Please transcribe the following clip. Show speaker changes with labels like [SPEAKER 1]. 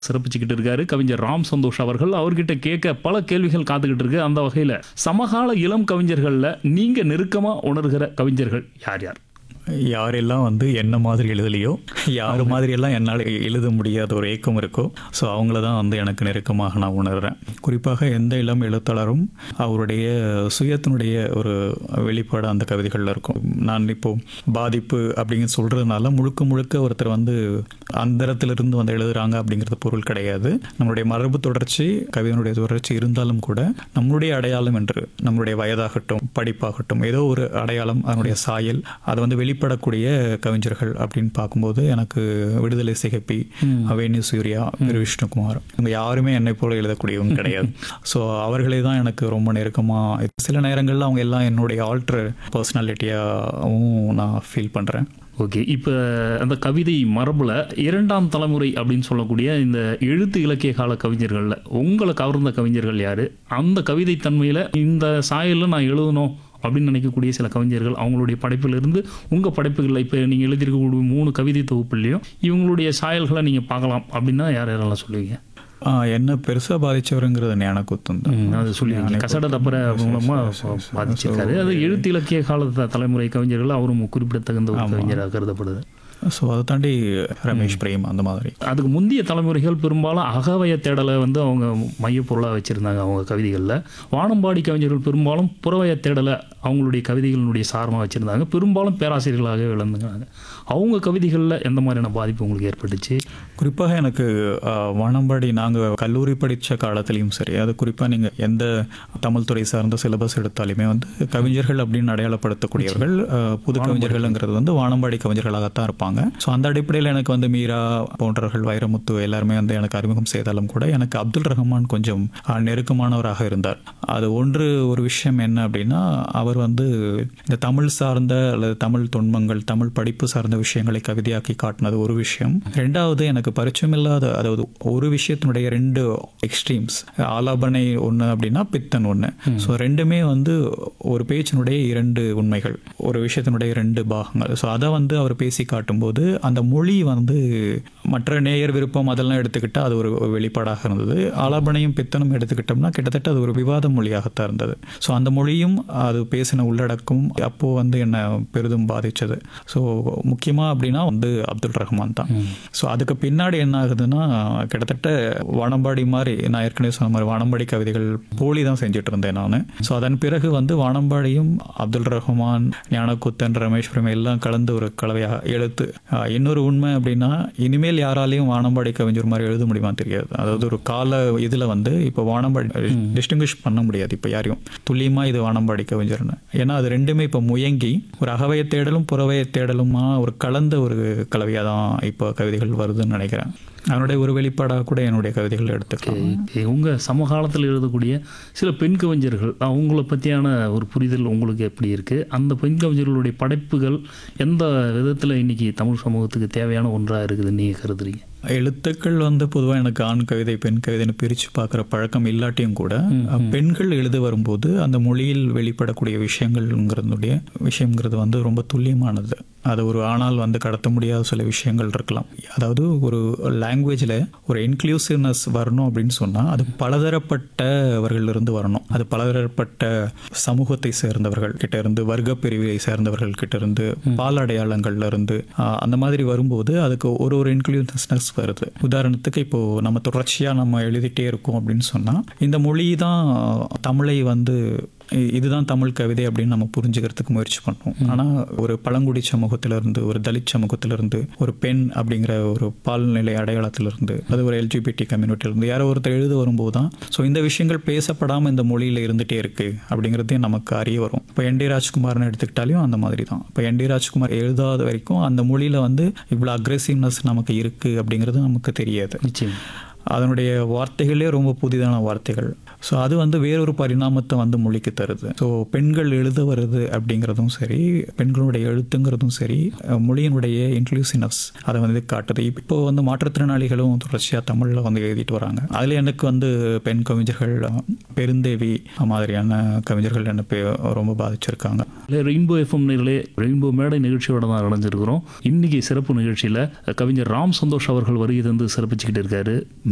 [SPEAKER 1] சிறப்பிச்சுக்கிட்டு இருக்காரு கவிஞர் ராம் சந்தோஷ் அவர்கள் அவர்கிட்ட கேட்க பல கேள்விகள் காத்துக்கிட்டு இருக்கு அந்த வகையில் சமகால இளம் கவிஞர்களில் நீங்கள் நெருக்கமாக உணர்கிற கவிஞர்கள் யார் யார்
[SPEAKER 2] யாரெல்லாம் வந்து என்ன மாதிரி எழுதலையோ யார் மாதிரியெல்லாம் என்னால் எழுத முடியாத ஒரு ஏக்கம் இருக்கோ ஸோ அவங்கள தான் வந்து எனக்கு நெருக்கமாக நான் உணர்கிறேன் குறிப்பாக எந்த இளம் எழுத்தாளரும் அவருடைய சுயத்தினுடைய ஒரு வெளிப்பாடு அந்த கவிதைகளில் இருக்கும் நான் இப்போ பாதிப்பு அப்படின்னு சொல்கிறதுனால முழுக்க முழுக்க ஒருத்தர் வந்து அந்தரத்திலிருந்து வந்து எழுதுறாங்க அப்படிங்கிறது பொருள் கிடையாது நம்மளுடைய மரபு தொடர்ச்சி கவிதையினுடைய தொடர்ச்சி இருந்தாலும் கூட நம்மளுடைய அடையாளம் என்று நம்மளுடைய வயதாகட்டும் படிப்பாகட்டும் ஏதோ ஒரு அடையாளம் அதனுடைய சாயல் அதை வந்து வெளிப்படக்கூடிய கவிஞர்கள் அப்படின்னு பார்க்கும்போது எனக்கு விடுதலை சிகப்பி வேணு சூர்யா திரு விஷ்ணுகுமார் இவங்க யாருமே என்னை போல எழுதக்கூடியவங்க கிடையாது ஸோ அவர்களே தான் எனக்கு ரொம்ப நெருக்கமாக சில நேரங்களில் அவங்க எல்லாம் என்னுடைய ஆல்ட்ரு பர்சனாலிட்டியாகவும் நான் ஃபீல் பண்ணுறேன்
[SPEAKER 1] ஓகே இப்போ அந்த கவிதை மரபில் இரண்டாம் தலைமுறை அப்படின்னு சொல்லக்கூடிய இந்த எழுத்து இலக்கிய கால கவிஞர்களில் உங்களை கவர்ந்த கவிஞர்கள் யார் அந்த கவிதை தன்மையில் இந்த சாயலில் நான் எழுதணும் அப்படின்னு நினைக்கக்கூடிய சில கவிஞர்கள் அவங்களுடைய படைப்பிலிருந்து உங்கள் படைப்புகளில் இப்போ நீங்கள் எழுதியிருக்கக்கூடிய மூணு கவிதை தொகுப்புலையும் இவங்களுடைய சாயல்களை நீங்கள் பார்க்கலாம் அப்படின்னா யார் யாரெல்லாம் சொல்லுவீங்க
[SPEAKER 2] ஆஹ் என்ன பெருசாக பாதிச்சவருங்கிறது ஞானக்குத்தம் தான்
[SPEAKER 1] ம், அது சொல்லுவீங்க கசட தப்பர மூலமாக பாதிச்சிருக்காரு அது எழுத்து இலக்கிய கால தலைமுறை கவிஞர்கள் அவரும் குறிப்பிடத்தகுந்த ஒரு கவிஞராக கருதப்படுது
[SPEAKER 2] ஸோ அதை தாண்டி ரமேஷ் பிரேம் அந்த மாதிரி
[SPEAKER 1] அதுக்கு முந்தைய தலைமுறைகள் பெரும்பாலும் அகவய தேடலை வந்து அவங்க மையப்பொருளாக வச்சுருந்தாங்க அவங்க கவிதைகளில் வானம்பாடி கவிஞர்கள் பெரும்பாலும் புறவய தேடலை அவங்களுடைய கவிதைகளினுடைய சாரமாக வச்சுருந்தாங்க பெரும்பாலும் பேராசிரியர்களாக விளங்குனாங்க அவங்க கவிதைகளில் எந்த மாதிரியான பாதிப்பு உங்களுக்கு ஏற்பட்டுச்சு
[SPEAKER 2] குறிப்பாக எனக்கு ஆஹ், வானம்பாடி நாங்கள் கல்லூரி படித்த காலத்துலேயும் சரி அது குறிப்பாக நீங்கள் எந்த தமிழ் துறை சார்ந்த சிலபஸ் எடுத்தாலுமே வந்து கவிஞர்கள் அப்படின்னு அடையாளப்படுத்தக்கூடியவர்கள் ஆஹ், புது கவிஞர்கள்ங்கிறது வந்து வானம்பாடி கவிஞர்களாகத்தான் இருப்பாங்க ஸோ அந்த அடிப்படையில் எனக்கு வந்து மீரா போன்றவர்கள் வைரமுத்து எல்லாருமே வந்து எனக்கு அறிமுகம் செய்தாலும் கூட எனக்கு அப்துல் ரஹ்மான் கொஞ்சம் ஆஹ், நெருக்கமானவராக இருந்தார் அது ஒன்று ஒரு விஷயம் என்ன அப்படின்னா அவர் வந்து இந்த தமிழ் சார்ந்த அல்லது தமிழ் தொன்மங்கள் தமிழ் படிப்பு சார்ந்த விஷயங்களை கவிதையாக்கி காட்டினது ஒரு விஷயம் ரெண்டாவது எனக்கு பரிச்சயமில்லாத அதாவது ஒரு விஷயத்தினுடைய ரெண்டு எக்ஸ்ட்ரீம்ஸ் ஆலாபனை ஒன்று அப்படின்னா பித்தன் ஒன்று ஸோ ரெண்டுமே வந்து ஒரு பேச்சினுடைய இரண்டு உண்மைகள் ஒரு விஷயத்தினுடைய ரெண்டு பாகங்கள் ஸோ அதை வந்து அவர் பேசி காட்டும்போது அந்த மொழி வந்து மற்ற நேயர் விருப்பம் அதெல்லாம் எடுத்துக்கிட்டால் அது ஒரு ஒரு வெளிப்பாடாக இருந்தது ஆலாபனையும் பித்தனும் எடுத்துக்கிட்டோம்னா கிட்டத்தட்ட அது ஒரு விவாத மொழியாகத்தான் இருந்தது ஸோ அந்த மொழியும் அது பேசின உள்ளடக்கம் அப்போது வந்து என்னை பெரிதும் பாதிச்சது ஸோ முக்கியமாக அப்படின்னா வந்து அப்துல் ரஹ்மான் தான் ஸோ அதுக்கு பின்னாடி என்ன ஆகுதுன்னா கிட்டத்தட்ட வானம்பாடி மாதிரி நான் ஏற்கனவே சொன்ன மாதிரி வானம்பாடி கவிதைகள் போலி தான் செஞ்சுட்டு இருந்தேன் நான் ஸோ அதன் பிறகு வந்து வானம்பாடியும் அப்துல் ரஹ்மான் ஞானக்குத்தன் ரமேஷ் பிரேம் எல்லாம் கலந்து ஒரு கலவையாக எழுத்து ஆஹ் இன்னொரு உண்மை அப்படின்னா இனிமேல் யாராலையும் வானம்பாடி கவிஞர் மாதிரி எழுத முடியுமா தெரியாது அதாவது ஒரு கால இதில் வந்து இப்போ வானம்பாடி டிஸ்டிங்கிஷ் பண்ண முடியாது இப்போ யாரையும் துல்லியமாக இது வானம்பாடி கவிஞர்னு ஏன்னா அது ரெண்டுமே இப்போ முயங்கி ஒரு அகவய தேடலும் புறவய தேடலுமா ஒரு கலந்த ஒரு கலவையாக தான் இப்போ கவிதைகள் வருதுன்னு நினைக்கிறேன் அதனுடைய ஒரு வெளிப்பாடாக கூட என்னுடைய கவிதைகள் எடுத்துக்கலாம்
[SPEAKER 1] உங்கள் சமகாலத்தில் எழுதக்கூடிய சில பெண் கவிஞர்கள் அவங்கள பற்றியான ஒரு புரிதல் உங்களுக்கு எப்படி இருக்குது அந்த பெண் கவிஞர்களுடைய படைப்புகள் எந்த விதத்தில் இன்னைக்கு தமிழ் சமூகத்துக்கு தேவையான ஒன்றாக இருக்குதுன்னு நீங்கள் கருதுறீங்க
[SPEAKER 2] எழுத்துக்கள் வந்து பொதுவாக எனக்கு ஆண் கவிதை பெண் கவிதைன்னு பிரித்து பார்க்குற பழக்கம் இல்லாட்டியும் கூட பெண்கள் எழுத வரும்போது அந்த மொழியில் வெளிப்படக்கூடிய விஷயங்கள்ங்கிறதுடைய விஷயங்கிறது வந்து ரொம்ப துல்லியமானது அது ஒரு ஆணால் வந்து கடத்த முடியாத சில விஷயங்கள் இருக்கலாம் அதாவது ஒரு லாங்குவேஜில் ஒரு இன்க்ளூசிவ்னஸ் வரணும் அப்படின்னு சொன்னால் அது பலதரப்பட்டவர்கள் இருந்து வரணும் அது பலதரப்பட்ட சமூகத்தை சேர்ந்தவர்கள் கிட்ட இருந்து வர்க்க பிரிவை சேர்ந்தவர்கள் கிட்ட இருந்து பால் அடையாளங்கள்ல இருந்து ஆஹ், அந்த மாதிரி வரும்போது அதுக்கு ஒரு ஒரு இன்க்ளூசிவ்னஸ் வருது உதாரணத்துக்கு இப்போ நம்ம தொடர்ச்சியாக நம்ம எழுதிட்டே இருக்கோம் அப்படின்னு சொன்னால் இந்த மொழி தான் தமிழை வந்து இ- இதுதான் தமிழ் கவிதை அப்படின்னு நம்ம புரிஞ்சுக்கிறதுக்கு முயற்சி பண்ணுவோம் ஆனால் ஒரு பழங்குடி சமூகத்திலிருந்து ஒரு தலித் சமூகத்திலிருந்து ஒரு பெண் அப்படிங்கிற ஒரு பால்நிலை அடையாளத்திலிருந்து அது ஒரு எல்ஜிபிடி கம்யூனிட்டியிலிருந்து யாரோ ஒருத்தர் எழுத வரும்போது தான் ஸோ இந்த விஷயங்கள் பேசப்படாமல் இந்த மொழியில் இருந்துகிட்டே இருக்கு அப்படிங்கிறதே நமக்கு அறிய வரும் இப்போ என் டி ராஜ்குமார்னு எடுத்துக்கிட்டாலையும் அந்த மாதிரி தான் இப்போ என் டி ராஜ்குமார் எழுதாத வரைக்கும் அந்த மொழியில் வந்து இவ்வளோ அக்ரெசிவ்னஸ் நமக்கு இருக்குது அப்படிங்கிறது நமக்கு தெரியாது
[SPEAKER 1] நிச்சயம்
[SPEAKER 2] அதனுடைய வார்த்தைகளே ரொம்ப புதிதான வார்த்தைகள் ஸோ அது வந்து வேறொரு பரிணாமத்தை வந்து மொழிக்கு தருது ஸோ பெண்கள் எழுத வருது அப்படிங்கிறதும் சரி பெண்களுடைய எழுத்துங்கிறதும் சரி அஹ், மொழியினுடைய இன்க்ளூசிவ்னஸ் அதை வந்து காட்டுது இப்போ வந்து மாற்றுத்திறனாளிகளும் தொடர்ச்சியாக தமிழில் வந்து எழுதிட்டு வராங்க அதில் எனக்கு வந்து பெண் கவிஞர்கள் அஹ், பெருந்தேவி மாதிரியான கவிஞர்கள் என்ன பே- ரொம்ப பாதிச்சிருக்காங்க
[SPEAKER 1] இல்லை ரெயின்போ எஃப்எம் நேர்களே ரெயின்போ மேடை நிகழ்ச்சியோட தான் அடைஞ்சிருக்கிறோம் இன்னைக்கு சிறப்பு நிகழ்ச்சியில் கவிஞர் ராம் சந்தோஷ் அவர்கள் வருகை தந்து சிறப்பிச்சுக்கிட்டு இருக்காரு